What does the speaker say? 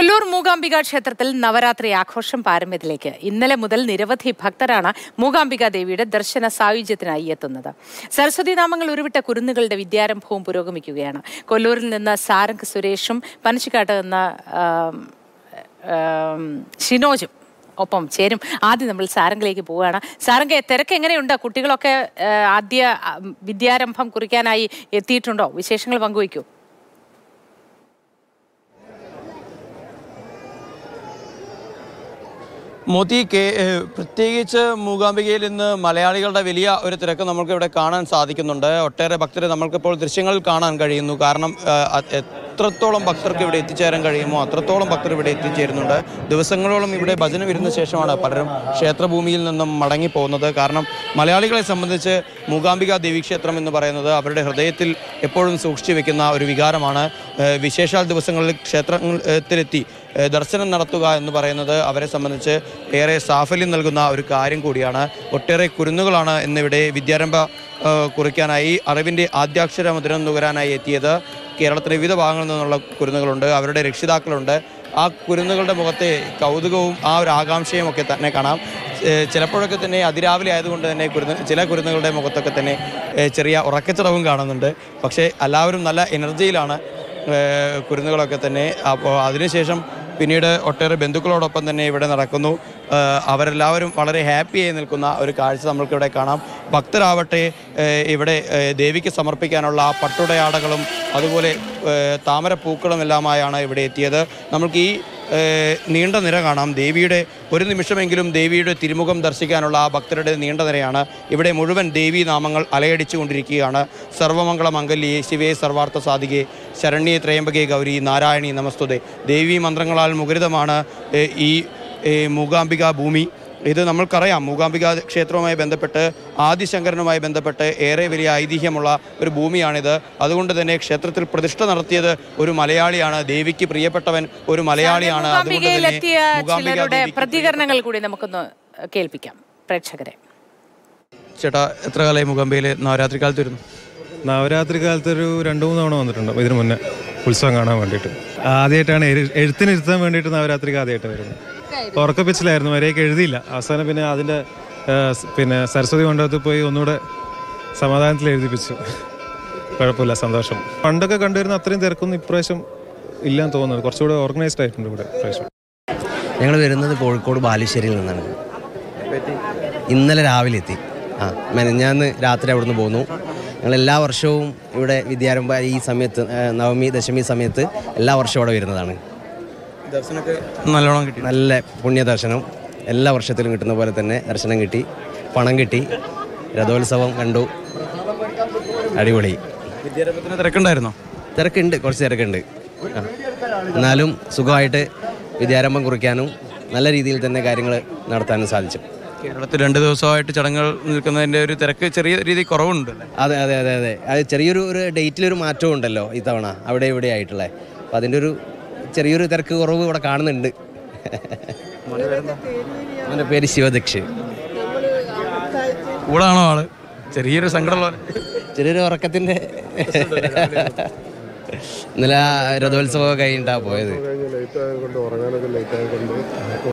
കൊല്ലൂർ മൂകാംബിക ക്ഷേത്രത്തിൽ നവരാത്രി ആഘോഷം പാരമ്യത്തിലേക്ക് ഇന്നലെ മുതൽ നിരവധി ഭക്തരാണ് മൂകാംബിക ദേവിയുടെ ദർശന സായുജ്യത്തിനായി എത്തുന്നത് സരസ്വതി നാമങ്ങൾ ഉരുവിട്ട കുരുന്നുകളുടെ വിദ്യാരംഭവും പുരോഗമിക്കുകയാണ് കൊല്ലൂരിൽ നിന്ന് സാരംഗ് സുരേഷും പനച്ചിക്കാട്ട് നിന്ന് ആം, ആം, ഷിനോജും ഒപ്പം ചേരും ആദ്യം നമ്മൾ സാരംഗിലേക്ക് പോവുകയാണ് സാരംഗ തിരക്ക് എങ്ങനെയുണ്ട് കുട്ടികളൊക്കെ ആ, ആദ്യ ആ, വിദ്യാരംഭം കുറിക്കാനായി എത്തിയിട്ടുണ്ടോ വിശേഷങ്ങൾ പങ്കുവയ്ക്കൂ മോത്തി കെ ഏഹ് പ്രത്യേകിച്ച് മൂകാംബികയിൽ ഇന്ന് മലയാളികളുടെ വലിയ ഒരു തിരക്ക് നമുക്ക് ഇവിടെ കാണാൻ സാധിക്കുന്നുണ്ട് ഒട്ടേറെ ഭക്തരെ നമ്മൾക്കിപ്പോൾ ദൃശ്യങ്ങളിൽ കാണാൻ കഴിയുന്നു കാരണം ഏഹ്, അത് എത്രത്തോളം ഭക്തർക്ക് ഇവിടെ എത്തിച്ചേരാൻ കഴിയുമോ അത്രത്തോളം ഭക്തർ ഇവിടെ എത്തിച്ചേരുന്നുണ്ട് ദിവസങ്ങളോളം ഇവിടെ ഭജന വരുന്ന ശേഷമാണ് പലരും ക്ഷേത്രഭൂമിയിൽ നിന്നും മടങ്ങി പോകുന്നത് കാരണം മലയാളികളെ സംബന്ധിച്ച് മൂകാംബിക ദേവീക്ഷേത്രം എന്ന് പറയുന്നത് അവരുടെ ഹൃദയത്തിൽ എപ്പോഴും സൂക്ഷിച്ചു വെക്കുന്ന ഒരു വികാരമാണ് ഏഹ്, വിശേഷാൽ ദിവസങ്ങളിൽ ക്ഷേത്രത്തിലെത്തി ഏഹ് ദർശനം നടത്തുക എന്ന് പറയുന്നത് അവരെ സംബന്ധിച്ച് ഏറെ സാഫല്യം നൽകുന്ന ഒരു കാര്യം കൂടിയാണ് ഒട്ടേറെ കുരുന്നുകളാണ് ഇന്നിവിടെ വിദ്യാരംഭ ഏഹ് കുറിക്കാനായി അറിവിൻ്റെ ആദ്യാക്ഷര മുദ്രം നുകരാനായി എത്തിയത് കേരളത്തിലെ വിവിധ ഭാഗങ്ങളിൽ നിന്നുള്ള കുരുന്നുകളുണ്ട് അവരുടെ രക്ഷിതാക്കളുണ്ട് ആ കുരുന്നുകളുടെ മുഖത്തെ കൗതുകവും ആ ഒരു ആകാംക്ഷയും ഒക്കെ തന്നെ കാണാം ഏഹ് ചിലപ്പോഴൊക്കെ തന്നെ അതിരാവിലെ ആയതുകൊണ്ട് തന്നെ കുരുന്ന് ചില കുരുന്നുകളുടെ മുഖത്തൊക്കെ തന്നെ ഏഹ് ചെറിയ ഉറക്കച്ചടവും കാണുന്നുണ്ട് പക്ഷേ എല്ലാവരും നല്ല എനർജിയിലാണ് ഏഹ് കുരുന്നുകളൊക്കെ തന്നെ അപ്പോൾ അതിനുശേഷം പിന്നീട് ഒട്ടേറെ ബന്ധുക്കളോടൊപ്പം തന്നെ ഇവിടെ നടക്കുന്നു ഏഹ് അവരെല്ലാവരും വളരെ ഹാപ്പിയായി നിൽക്കുന്ന ഒരു കാഴ്ച നമ്മൾക്കിവിടെ കാണാം ഭക്തരാവട്ടെ ഏഹ് ഇവിടെ ഏഹ് ദേവിക്ക് സമർപ്പിക്കാനുള്ള പട്ടുടയാടകളും അതുപോലെ ഏഹ് താമരപ്പൂക്കളും എല്ലാമായാണ് ഇവിടെ എത്തിയത് നമുക്ക് ഈ ഏഹ് നീണ്ട നിര കാണാം ദേവിയുടെ ഒരു നിമിഷമെങ്കിലും ദേവിയുടെ തിരുമുഖം ദർശിക്കാനുള്ള ആ ഭക്തരുടെ നീണ്ട നിരയാണ് ഇവിടെ മുഴുവൻ ദേവീ നാമങ്ങൾ അലയടിച്ചു കൊണ്ടിരിക്കുകയാണ് സർവമംഗള മംഗല്യേ ശിവേ സർവാർത്ഥ സാധികെ ശരണ്യേ ത്രയംബകേ ഗൗരി നാരായണി നമസ്തുതേ ദേവീ മന്ത്രങ്ങളാൽ മുഖരിതമാണ് ഏഹ് ഈ ഏഹ് മൂകാംബിക ഭൂമി ഇത് നമ്മൾക്കറിയാം മൂകാംബിക ക്ഷേത്രവുമായി ബന്ധപ്പെട്ട് ആദിശങ്കരനുമായി ബന്ധപ്പെട്ട് ഏറെ വലിയ ഐതിഹ്യമുള്ള ഒരു ഭൂമിയാണിത് അതുകൊണ്ട് തന്നെ ക്ഷേത്രത്തിൽ പ്രതിഷ്ഠ നടത്തിയത് ഒരു മലയാളിയാണ് ദേവിക്ക് പ്രിയപ്പെട്ടവൻ ഒരു മലയാളിയാണ് അതുകൊണ്ട് തന്നെ മൂകാംബികയിലെത്തിയ മൂകാംബിക ചിലരുടെ ദേവിക്ക് പ്രതികരണങ്ങൾ കൂടി നമുക്കൊന്ന് കേൾപ്പിക്കാം പ്രേക്ഷകരെ ചേട്ടാ എത്ര കാലമായി മൂകാംബികയിൽ നവരാത്രി കാലത്ത് വരുന്നു നവരാത്രി കാലത്ത് ഒരു രണ്ട് മൂന്ന് തവണ വന്നിട്ടുണ്ട് ഇതിനു മുന്നേ ഉത്സവം കാണാൻ വേണ്ടിയിട്ട് ആദ്യമായിട്ടാണ് എഴു- എഴുത്തിനിരുത്താൻ വേണ്ടിയിട്ട് നവരാത്രിക്ക് ആദ്യമായിട്ട് വരുന്നത് ഉറക്കപ്പിച്ചിലായിരുന്നു വരെയൊക്കെ എഴുതിയില്ല അവസാനം പിന്നെ അതിൻ്റെ ആ, സ് പിന്നെ സരസ്വതി മണ്ഡപത്തിൽ പോയി ഒന്നുകൂടെ സമാധാനത്തിൽ എഴുതിപ്പിച്ചു കുഴപ്പമില്ല സന്തോഷം പണ്ടൊക്കെ കണ്ടുവരുന്ന അത്രയും തിരക്കൊന്നും ഇപ്രാവശ്യം ഇല്ലാന്ന് തോന്നുന്നു കുറച്ചുകൂടെ ഓർഗനൈസ്ഡ് ആയിട്ടുണ്ട് ഇവിടെ ഇപ്രാവശ്യം ഞങ്ങൾ വരുന്നത് കോഴിക്കോട് ബാലുശ്ശേരിയിൽ നിന്നാണ് ഇന്നലെ രാവിലെ എത്തി ആ മെനഞ്ഞാന്ന് രാത്രി അവിടുന്ന് പോന്നു ഞങ്ങൾ എല്ലാ വർഷവും ഇവിടെ വിദ്യാരംഭ ഈ സമയത്ത് ആ, നവമി ദശമി സമയത്ത് എല്ലാ വർഷവും ഇവിടെ വരുന്നതാണ് ദർശനമൊക്കെ നല്ലോണം കിട്ടി നല്ല പുണ്യ ദർശനം എല്ലാ വർഷത്തിലും കിട്ടുന്ന പോലെ തന്നെ ദർശനം കിട്ടി പണം കിട്ടി രഥോത്സവം കണ്ടു അടിപൊളി വിദ്യാരംഭത്തിന് തിരക്കുണ്ടായിരുന്നോ തിരക്കുണ്ട് കുറച്ച് തിരക്കുണ്ട് ആ. എന്നാലും സുഖമായിട്ട് വിദ്യാരംഭം കുറിക്കാനും നല്ല രീതിയിൽ തന്നെ കാര്യങ്ങൾ നടത്താനും സാധിച്ചു കേരളത്തിൽ രണ്ട് ദിവസമായിട്ട് ചടങ്ങുകൾ നിൽക്കുന്നതിൻ്റെ ഒരു തിരക്ക് ചെറിയ രീതിയിൽ കുറവുണ്ട് അല്ലേ അതെ അതെ അതെ അതെ അത് ചെറിയൊരു ഒരു ഡേറ്റിലൊരു മാറ്റവും ഉണ്ടല്ലോ ഇത്തവണ അവിടെ ഇവിടെ ആയിട്ടുള്ളത് അപ്പം അതിൻ്റെ ഒരു ചെറിയൊരു തിരക്ക് കുറവ് ഇവിടെ കാണുന്നുണ്ട് എൻ്റെ പേര് ശിവദക്ഷ് കൂടാണോ ആള് ചെറിയൊരു സങ്കടമുള്ള ചെറിയൊരു ഉറക്കത്തിൻ്റെ ഇന്നലെ ആ രഥോത്സവമൊക്കെ കഴിഞ്ഞിട്ടാണ് പോയത് കഴിഞ്ഞ് ലേറ്റ് ആയതുകൊണ്ട് ഉറങ്ങാനൊക്കെ ലേറ്റ് ആയതുകൊണ്ട്